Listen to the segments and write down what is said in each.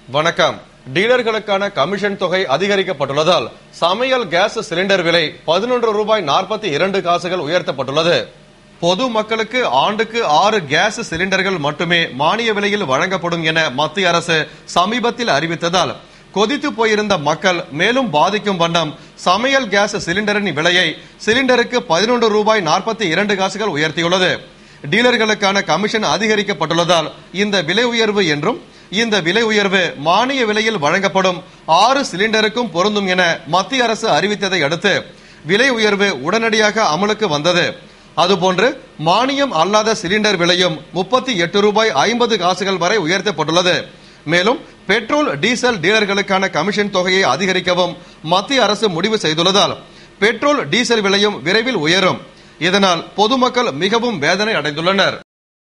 வணக்கம் டீலர்களுக்கான கமிஷன் தொகை அதிகரிக்கப்பட்டுள்ளதால் சமையல் கேஸ் சிலிண்டர் விலை பதினொன்று ரூபாய் நாற்பத்தி இரண்டு காசுகள் உயர்த்தப்பட்டுள்ளது பொது மக்களுக்கு ஆண்டுக்கு ஆறு கேஸ் சிலிண்டர்கள் மட்டுமே மானிய விலையில் வழங்கப்படும் என மத்திய அரசு சமீபத்தில் அறிவித்ததால் கொதித்து போயிருந்த மக்கள் மேலும் பாதிக்கும் வண்ணம் சமையல் கேஸ் சிலிண்டரின் விலையை சிலிண்டருக்கு பதினொன்று ரூபாய் நாற்பத்தி இரண்டு காசுகள் உயர்த்தியுள்ளது டீலர்களுக்கான கமிஷன் அதிகரிக்கப்பட்டுள்ளதால் இந்த விலை உயர்வு என்றும் இந்த விலை உயர்வு மானிய விலையில் வழங்கப்படும் ஆறு சிலிண்டருக்கும் பொருந்தும் என மத்திய அரசு அறிவித்ததை அடுத்து விலை உயர்வு உடனடியாக அமலுக்கு வந்தது அதுபோன்று மானியம் அல்லாத சிலிண்டர் விலையும் முப்பத்தி எட்டு ரூபாய் ஐம்பது காசுகள் வரை உயர்த்தப்பட்டுள்ளது மேலும் பெட்ரோல் டீசல் டீலர்களுக்கான கமிஷன் தொகையை அதிகரிக்கவும் மத்திய அரசு முடிவு செய்துள்ளதால் பெட்ரோல் டீசல் விலையும் விரைவில் உயரும் இதனால் பொதுமக்கள் மிகவும் வேதனை அடைந்துள்ளனர்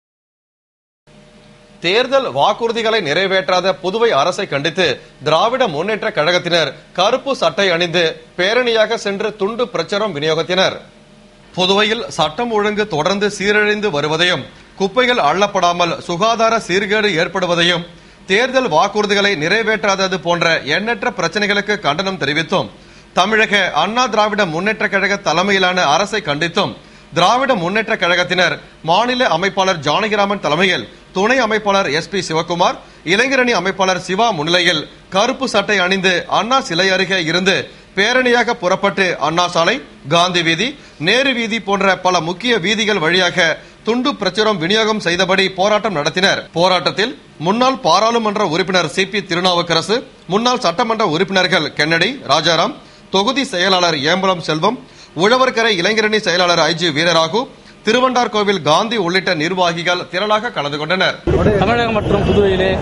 தேர்தல் வாக்குறுதிகளை நிறைவேற்றாத புதுவை அரசை கண்டித்து திராவிட முன்னேற்ற கழகத்தினர் கருப்பு சட்டை அணிந்து பேரணியாக சென்று துண்டு பிரச்சாரம் விநியோகத்தினர் புதுவையில் சட்டம் ஒழுங்கு தொடர்ந்து சீரழிந்து வருவதையும் குப்பைகள் அள்ளப்படாமல் சுகாதார சீர்கேடு ஏற்படுவதையும் தேர்தல் வாக்குறுதிகளை நிறைவேற்றாதது போன்ற எண்ணற்ற பிரச்சனைகளுக்கு கண்டனம் தெரிவித்தும் தமிழக அண்ணா திராவிட முன்னேற்ற கழக தலைமையிலான அரசை கண்டித்தும் திராவிட முன்னேற்ற கழகத்தினர் மாநில அமைப்பாளர் ஜானகிராமன் தலைமையில் துணை அமைப்பாளர் எஸ் பி சிவகுமார் இளைஞரணி அமைப்பாளர் சிவா முன்னிலையில் கருப்பு சட்டை அணிந்து அண்ணா சிலை அருகே இருந்து பேரணியாக புறப்பட்டு அண்ணா சாலை காந்தி வீதி நேரு வீதி போன்ற பல முக்கிய வீதிகள் வழியாக துண்டு பிரச்சுரம் விநியோகம் செய்தபடி போராட்டம் நடத்தினர் போராட்டத்தில் முன்னாள் பாராளுமன்ற உறுப்பினர் சி பி திருநாவுக்கரசு முன்னாள் சட்டமன்ற உறுப்பினர்கள் கென்னடி ராஜாராம் தொகுதி செயலாளர் ஏம்பலம் செல்வம் உழவர்கரை இளைஞரணி செயலாளர் ஐஜி வீரராகு திருவண்டார் கோவில் காந்தி உள்ளிட்ட நிர்வாகிகள் திரளாக கலந்து கொண்டனர் தமிழகம் மற்றும் புதுவையிலே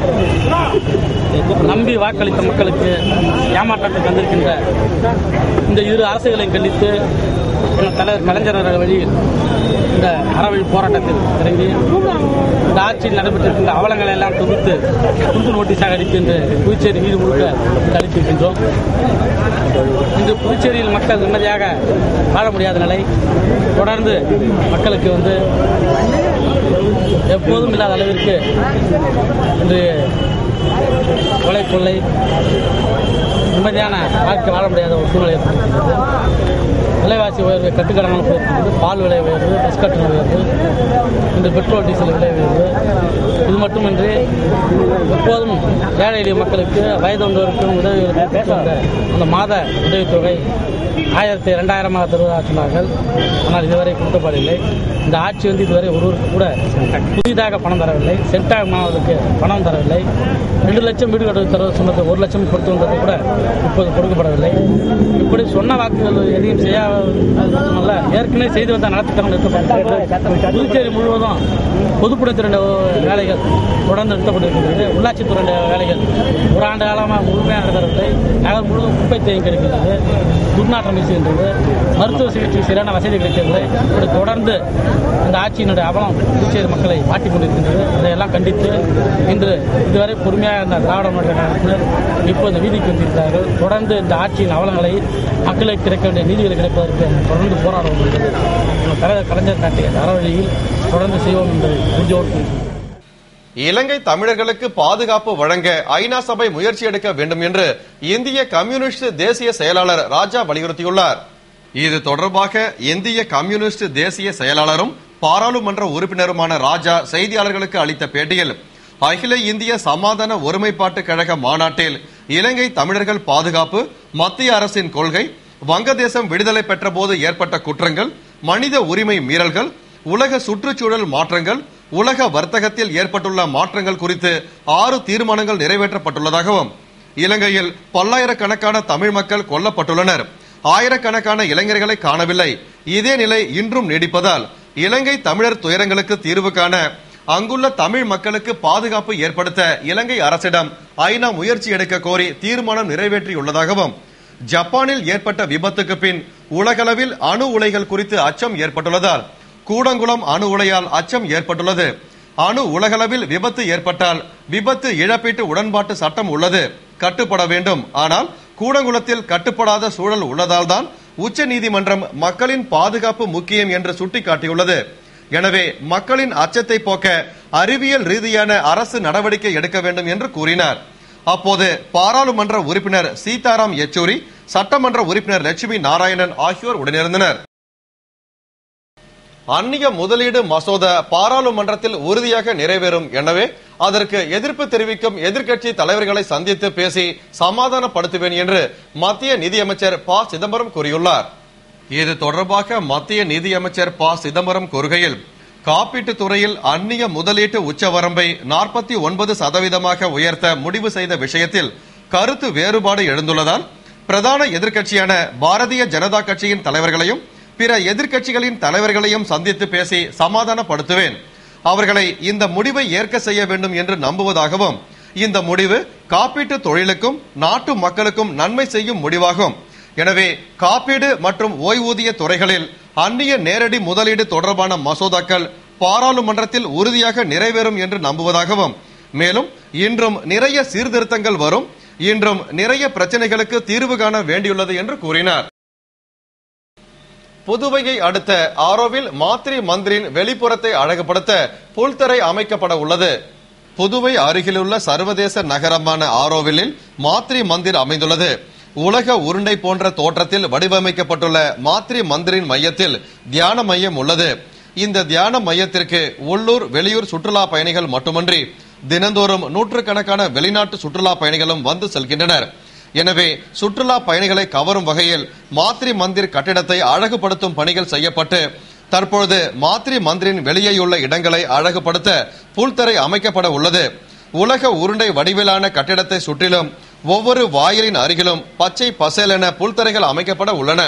நம்பி வாக்களித்த மக்களுக்கு ஏமாற்றத்தை தந்திருக்கின்ற இந்த இரு அரசுகளை கண்டித்து எங்கள் தலைவர் கலைஞர் அவர்கள் வழியில் இந்த அறவழி போராட்டத்தில் இறங்கி இந்த ஆட்சியில் நடைபெற்றிருக்கின்ற அவலங்களை எல்லாம் தொகுத்து துண்டு நோட்டீஸாக அளிக்கின்ற புதுச்சேரி வீடு முழுக்க அளித்திருக்கின்றோம் இன்று புதுச்சேரியில் மக்கள் நிம்மதியாக வாழ முடியாத நிலை தொடர்ந்து மக்களுக்கு வந்து எப்போதும் இல்லாத அளவிற்கு இன்று கொலை கொள்ளை நிம்மதியான வாழ்க்கை வாழ முடியாத ஒரு சூழ்நிலை ஏற்பட்டிருக்கிறது விலைவாசி உயர்வு கட்டுக்கடனால் போயிருக்கிறது பால் விலை உயர்வு பஸ் கட்டண உயர்வு இன்று பெட்ரோல் டீசல் விலை உயர்வு இது மட்டுமின்றி எப்போதும் ஏழை எளிய மக்களுக்கு வயது வந்தோருக்கும் உதவி பெற்றுள்ள அந்த மாத உதவித்தொகை ஆயிரத்தி இரண்டாயிரமாக தருவதாக சொன்னார்கள் ஆனால் இதுவரை கொடுக்கப்படவில்லை இந்த ஆட்சி வந்து இதுவரை ஒருவருக்கு கூட புதிதாக பணம் தரவில்லை சென்டாக மாணவர்களுக்கு பணம் தரவில்லை ரெண்டு லட்சம் வீடு கட்டுவது தர சொன்னது ஒரு லட்சம் கொடுத்து வந்தது கூட இப்போது கொடுக்கப்படவில்லை இப்படி சொன்ன வாக்குகள் எதையும் செய்யாத மட்டுமல்ல ஏற்கனவே செய்து வந்த நலத்திட்டங்கள் நிறுத்தப்பட்டிருக்கிறது புதுச்சேரி முழுவதும் பொதுப்பணித்துறை வேலைகள் தொடர்ந்து நிறுத்தப்பட்டிருக்கிறது உள்ளாட்சித்துறை வேலைகள் ஒரு ஆண்டு காலமாக முழுமையாக நடக்கவில்லை நகர் முழுவதும் குப்பை தேங்கி கிடைக்கிறது துர்நாற்றம் வீசுகின்றது மருத்துவ சிகிச்சை சரியான வசதி கிடைக்கவில்லை இப்படி தொடர்ந்து இந்த ஆட்சியினுடைய அவலம் புதுச்சேரி மக்களை மாட்டிக் கொண்டிருக்கின்றது இதையெல்லாம் கண்டித்து இன்று இதுவரை பொறுமையாக இருந்த திராவிட முன்னேற்ற கழகத்தினர் இப்போது வீதிக்கு வந்திருக்கிறார்கள் தொடர்ந்து இந்த ஆட்சியின் அவலங்களை மக்களுக்கு கிடைக்க வேண்டிய நீதிகளை கிடைப்பதற்கு தொடர்ந்து போராட வேண்டும் எங்கள் தலைவர் கலைஞர் காட்டிய அறவழியில் தொடர்ந்து செய்வோம் என்று உறுதியோடு கூறுகிறேன். இலங்கை தமிழர்களுக்கு பாதுகாப்பு வழங்க ஐநா சபை முயற்சி எடுக்க வேண்டும் என்று இந்திய கம்யூனிஸ்ட் தேசிய செயலாளர் ராஜா வலியுறுத்தியுள்ளார் இது தொடர்பாக இந்திய கம்யூனிஸ்ட் தேசிய செயலாளரும் பாராளுமன்ற உறுப்பினருமான ராஜா செய்தியாளர்களுக்கு அளித்த பேட்டியில் அகில இந்திய சமாதான ஒருமைப்பாட்டு கழக மாநாட்டில் இலங்கை தமிழர்கள் பாதுகாப்பு மத்திய அரசின் கொள்கை வங்கதேசம் விடுதலை பெற்ற போது ஏற்பட்ட குற்றங்கள் மனித உரிமை மீறல்கள் உலக சுற்றுச்சூழல் மாற்றங்கள் உலக வர்த்தகத்தில் ஏற்பட்டுள்ள மாற்றங்கள் குறித்து ஆறு தீர்மானங்கள் நிறைவேற்றப்பட்டுள்ளதாகவும் இலங்கையில் பல்லாயிரக்கணக்கான தமிழ் மக்கள் கொல்லப்பட்டுள்ளனர் ஆயிரக்கணக்கான இளைஞர்களை காணவில்லை இதே நிலை இன்றும் நீடிப்பதால் இலங்கை தமிழர் துயரங்களுக்கு தீர்வு காண அங்குள்ள தமிழ் மக்களுக்கு பாதுகாப்பு ஏற்படுத்த இலங்கை அரசிடம் ஐநா முயற்சி எடுக்க கோரி தீர்மானம் நிறைவேற்றியுள்ளதாகவும் ஜப்பானில் ஏற்பட்ட விபத்துக்கு பின் உலகளவில் அணு உலைகள் குறித்து அச்சம் ஏற்பட்டுள்ளதால் கூடங்குளம் அணு உலையால் அச்சம் ஏற்பட்டுள்ளது அணு உலகளவில் விபத்து ஏற்பட்டால் விபத்து இழப்பீட்டு உடன்பாட்டு சட்டம் உள்ளது கட்டுப்பட வேண்டும் ஆனால் கூடங்குளத்தில் கட்டுப்படாத சூழல் உள்ளதால் தான் உச்ச நீதிமன்றம் மக்களின் பாதுகாப்பு முக்கியம் என்று சுட்டிக்காட்டியுள்ளது எனவே மக்களின் அச்சத்தை போக்க அறிவியல் ரீதியான அரசு நடவடிக்கை எடுக்க வேண்டும் என்று கூறினார் அப்போது பாராளுமன்ற உறுப்பினர் சீதாராம் யெச்சூரி சட்டமன்ற உறுப்பினர் லட்சுமி நாராயணன் ஆகியோர் உடனிருந்தனர் அந்நிய முதலீடு மசோதா பாராளுமன்றத்தில் உறுதியாக நிறைவேறும் எனவே அதற்கு எதிர்ப்பு தெரிவிக்கும் எதிர்க்கட்சி தலைவர்களை சந்தித்து பேசி சமாதானப்படுத்துவேன் என்று மத்திய நிதியமைச்சர் ப சிதம்பரம் கூறியுள்ளார் இது தொடர்பாக மத்திய நிதியமைச்சர் ப சிதம்பரம் கூறுகையில் காப்பீட்டுத் துறையில் அந்நிய முதலீட்டு உச்சவரம்பை நாற்பத்தி ஒன்பது சதவீதமாக உயர்த்த முடிவு செய்த விஷயத்தில் கருத்து வேறுபாடு எழுந்துள்ளதால் பிரதான எதிர்க்கட்சியான பாரதிய ஜனதா கட்சியின் தலைவர்களையும் பிற எதிர்க்கட்சிகளின் தலைவர்களையும் சந்தித்து பேசி சமாதானப்படுத்துவேன் அவர்களை இந்த முடிவை ஏற்க செய்ய வேண்டும் என்று நம்புவதாகவும் இந்த முடிவு காப்பீட்டு தொழிலுக்கும் நாட்டு மக்களுக்கும் நன்மை செய்யும் முடிவாகும் எனவே காப்பீடு மற்றும் ஓய்வூதிய துறைகளில் அந்நிய நேரடி முதலீடு தொடர்பான மசோதாக்கள் பாராளுமன்றத்தில் உறுதியாக நிறைவேறும் என்று நம்புவதாகவும் மேலும் இன்றும் நிறைய சீர்திருத்தங்கள் வரும் இன்றும் நிறைய பிரச்சனைகளுக்கு தீர்வு காண வேண்டியுள்ளது என்று கூறினார் புதுவையை அடுத்த ஆரோவில் மாத்ரி மந்திரின் வெளிப்புறத்தை அழகுபடுத்த புல்தரை அமைக்கப்பட உள்ளது புதுவை அருகிலுள்ள சர்வதேச நகரமான ஆரோவிலில் மாத்ரி மந்திர் அமைந்துள்ளது உலக உருண்டை போன்ற தோற்றத்தில் வடிவமைக்கப்பட்டுள்ள மாத்ரி மந்திரின் மையத்தில் தியான மையம் உள்ளது இந்த தியான மையத்திற்கு உள்ளூர் வெளியூர் சுற்றுலா பயணிகள் மட்டுமன்றி தினந்தோறும் நூற்றுக்கணக்கான வெளிநாட்டு சுற்றுலா பயணிகளும் வந்து செல்கின்றனர் எனவே சுற்றுலா பயணிகளை கவரும் வகையில் மாத்ரி மந்திர் கட்டிடத்தை அழகுபடுத்தும் பணிகள் செய்யப்பட்டு தற்பொழுது மாத்ரி மந்திரின் வெளியேயுள்ள இடங்களை அழகுபடுத்த புல்தரை அமைக்கப்பட உள்ளது உலக உருண்டை வடிவிலான கட்டிடத்தை சுற்றிலும் ஒவ்வொரு வாயிலின் அருகிலும் பச்சை பசேல் என புல்தரைகள் அமைக்கப்பட உள்ளன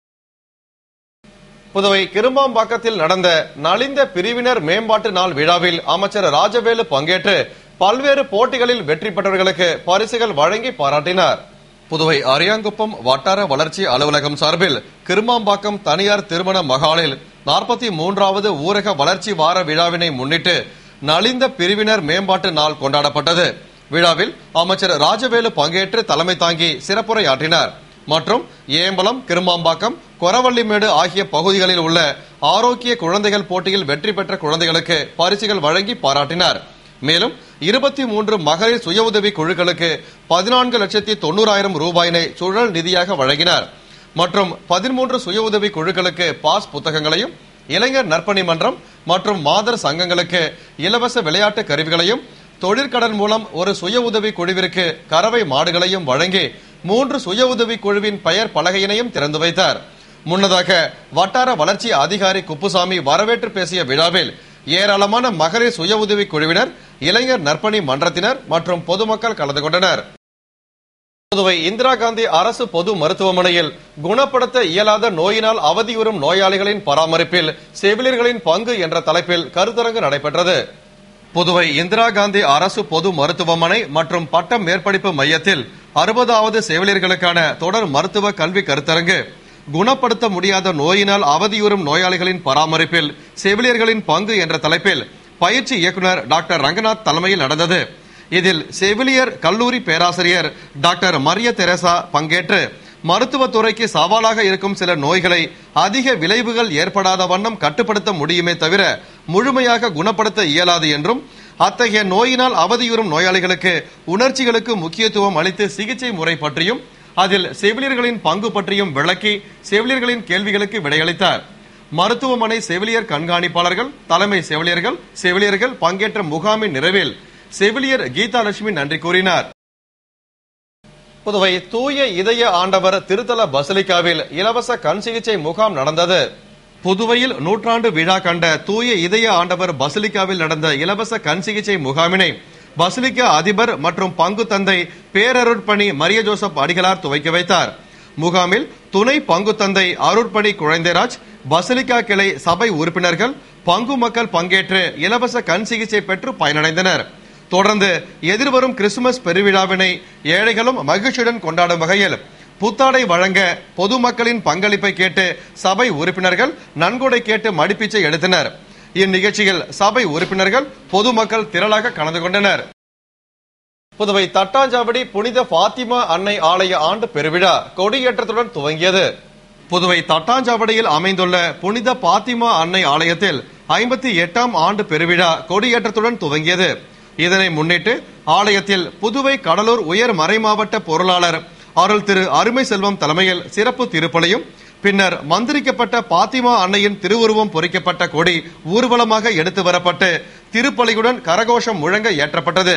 புதுவை கிரும்பாம்பாக்கத்தில் நடந்த நலிந்த பிரிவினர் மேம்பாட்டு நாள் விழாவில் அமைச்சர் ராஜவேலு பங்கேற்று பல்வேறு போட்டிகளில் வெற்றி பெற்றவர்களுக்கு பரிசுகள் வழங்கி பாராட்டினார் புதுவை அரியாங்குப்பம் வட்டார வளர்ச்சி அலுவலகம் சார்பில் கிருமாம்பாக்கம் தனியார் திருமண மகாலில் நாற்பத்தி மூன்றாவது ஊரக வளர்ச்சி வார விழாவினை முன்னிட்டு நலிந்த பிரிவினர் மேம்பாட்டு நாள் கொண்டாடப்பட்டது விழாவில் அமைச்சர் ராஜவேலு பங்கேற்று தலைமை தாங்கி சிறப்புரையாற்றினார் மற்றும் ஏம்பலம் கிருமாம்பாக்கம் கொரவள்ளிமேடு ஆகிய பகுதிகளில் உள்ள ஆரோக்கிய குழந்தைகள் போட்டியில் வெற்றி பெற்ற குழந்தைகளுக்கு பரிசுகள் வழங்கி பாராட்டினார் மேலும் இருபத்தி மூன்று மகளிர் சுய உதவி குழுக்களுக்கு பதினான்கு லட்சத்தி தொண்ணூறாயிரம் ரூபாயினை சுழல் நிதியாக வழங்கினார் மற்றும் பதிமூன்று சுய உதவி குழுக்களுக்கு பாஸ் புத்தகங்களையும் இளைஞர் நற்பணி மன்றம் மற்றும் மாதர் சங்கங்களுக்கு இலவச விளையாட்டு கருவிகளையும் தொழிற்கடன் மூலம் ஒரு சுய உதவி குழுவிற்கு கறவை மாடுகளையும் வழங்கி மூன்று சுய உதவி குழுவின் பெயர் பலகையினையும் திறந்து வைத்தார் முன்னதாக வட்டார வளர்ச்சி அதிகாரி குப்புசாமி வரவேற்று பேசிய விழாவில் ஏராளமான மகளிர் சுய உதவி குழுவினர் இளைஞர் நற்பணி மன்றத்தினர் மற்றும் பொதுமக்கள் கலந்து கொண்டனர் புதுவை இந்திரா காந்தி அரசு பொது மருத்துவமனையில் குணப்படுத்த இயலாத நோயினால் அவதியுறும் நோயாளிகளின் பராமரிப்பில் செவிலியர்களின் பங்கு என்ற தலைப்பில் கருத்தரங்கு நடைபெற்றது புதுவை இந்திரா காந்தி அரசு பொது மருத்துவமனை மற்றும் பட்ட மேற்படிப்பு மையத்தில் அறுபதாவது செவிலியர்களுக்கான தொடர் மருத்துவ கல்வி கருத்தரங்கு குணப்படுத்த முடியாத நோயினால் அவதியுறும் நோயாளிகளின் பராமரிப்பில் செவிலியர்களின் பங்கு என்ற தலைப்பில் பயிற்சி இயக்குனர் டாக்டர் ரங்கநாத் தலைமையில் நடந்தது இதில் செவிலியர் கல்லூரி பேராசிரியர் டாக்டர் மரிய தெரசா பங்கேற்று மருத்துவத்துறைக்கு சவாலாக இருக்கும் சில நோய்களை அதிக விளைவுகள் ஏற்படாத வண்ணம் கட்டுப்படுத்த முடியுமே தவிர முழுமையாக குணப்படுத்த இயலாது என்றும் அத்தகைய நோயினால் அவதியுறும் நோயாளிகளுக்கு உணர்ச்சிகளுக்கு முக்கியத்துவம் அளித்து சிகிச்சை முறை பற்றியும் அதில் செவிலியர்களின் பங்கு பற்றியும் விளக்கி செவிலியர்களின் கேள்விகளுக்கு விடையளித்தார் மருத்துவமனை செவிலியர் கண்காணிப்பாளர்கள் தலைமை செவிலியர்கள் செவிலியர்கள் பங்கேற்ற முகாமின் நிறைவில் செவிலியர் கீதா லட்சுமி நன்றி கூறினார் புதுவை தூய இதய ஆண்டவர் திருத்தல பசிலிக்காவில் இலவச கண் சிகிச்சை முகாம் நடந்தது புதுவையில் நூற்றாண்டு விழா கண்ட தூய இதய ஆண்டவர் பசிலிக்காவில் நடந்த இலவச கண் சிகிச்சை முகாமினை பசிலிக்கா அதிபர் மற்றும் பங்கு தந்தை பேரருட்பணி மரிய ஜோசப் அடிகளார் துவக்கி வைத்தார் முகாமில் துணை பங்கு தந்தை அருட்பணி குழந்தைராஜ் பசிலிக்கா கிளை சபை உறுப்பினர்கள் பங்கு மக்கள் பங்கேற்று இலவச கண் சிகிச்சை பெற்று பயனடைந்தனர் தொடர்ந்து எதிர்வரும் கிறிஸ்துமஸ் பெருவிழாவினை ஏழைகளும் மகிழ்ச்சியுடன் கொண்டாடும் வகையில் புத்தாடை வழங்க பொதுமக்களின் பங்களிப்பை கேட்டு சபை உறுப்பினர்கள் நன்கொடை கேட்டு மடிப்பிச்சை எடுத்தனர் இந்நிகழ்ச்சியில் சபை உறுப்பினர்கள் பொதுமக்கள் திரளாக கலந்து கொண்டனர் புதுவை தட்டாஞ்சாவடி புனித பாத்திமா அன்னை ஆலய ஆண்டு பெருவிழா கொடியேற்றத்துடன் துவங்கியது புதுவை தட்டாஞ்சாவடியில் அமைந்துள்ள புனித பாத்திமா அன்னை ஆலயத்தில் ஐம்பத்தி எட்டாம் ஆண்டு பெருவிழா கொடியேற்றத்துடன் துவங்கியது இதனை முன்னிட்டு ஆலயத்தில் புதுவை கடலூர் உயர் மறைமாவட்ட பொருளாளர் அருள் திரு அருமை செல்வம் தலைமையில் சிறப்பு திருப்பலியும் பின்னர் மந்திரிக்கப்பட்ட பாத்திமா அன்னையின் திருவுருவம் பொறிக்கப்பட்ட கொடி ஊர்வலமாக எடுத்து வரப்பட்டு திருப்பலியுடன் கரகோஷம் முழங்க ஏற்றப்பட்டது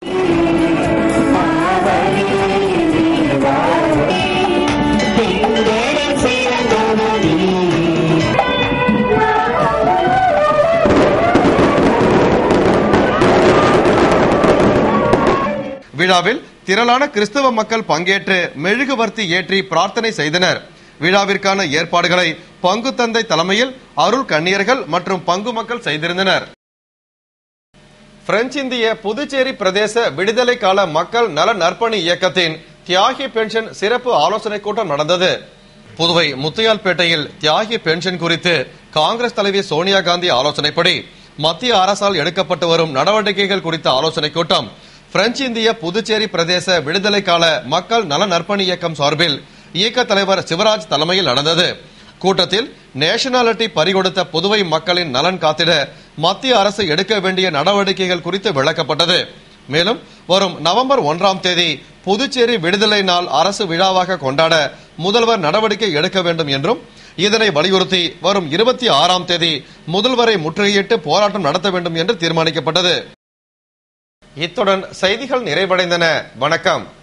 விழாவில் திரளான கிறிஸ்தவ மக்கள் பங்கேற்று மெழுகுவர்த்தி ஏற்றி பிரார்த்தனை செய்தனர் விழாவிற்கான ஏற்பாடுகளை பங்கு தந்தை தலைமையில் அருள் கண்ணியர்கள் மற்றும் பங்கு மக்கள் செய்திருந்தனர் பிரெஞ்சு இந்திய புதுச்சேரி பிரதேச விடுதலை கால மக்கள் நல நற்பணி இயக்கத்தின் தியாகி பென்ஷன் சிறப்பு ஆலோசனை கூட்டம் நடந்தது புதுவை முத்தையால்பேட்டையில் தியாகி பென்ஷன் குறித்து காங்கிரஸ் தலைவி சோனியா காந்தி ஆலோசனைப்படி மத்திய அரசால் எடுக்கப்பட்டு வரும் நடவடிக்கைகள் குறித்த ஆலோசனை கூட்டம் பிரெஞ்சு இந்திய புதுச்சேரி பிரதேச விடுதலை கால மக்கள் நல நற்பணி இயக்கம் சார்பில் இயக்க தலைவர் சிவராஜ் தலைமையில் நடந்தது கூட்டத்தில் நேஷனாலிட்டி பறிகொடுத்த புதுவை மக்களின் நலன் காத்திட மத்திய அரசு எடுக்க வேண்டிய நடவடிக்கைகள் குறித்து விளக்கப்பட்டது மேலும் வரும் நவம்பர் ஒன்றாம் தேதி புதுச்சேரி விடுதலை நாள் அரசு விழாவாக கொண்டாட முதல்வர் நடவடிக்கை எடுக்க வேண்டும் என்றும் இதனை வலியுறுத்தி வரும் இருபத்தி ஆறாம் தேதி முதல்வரை முற்றுகையிட்டு போராட்டம் நடத்த வேண்டும் என்று தீர்மானிக்கப்பட்டது இத்துடன் செய்திகள் நிறைவடைந்தன வணக்கம்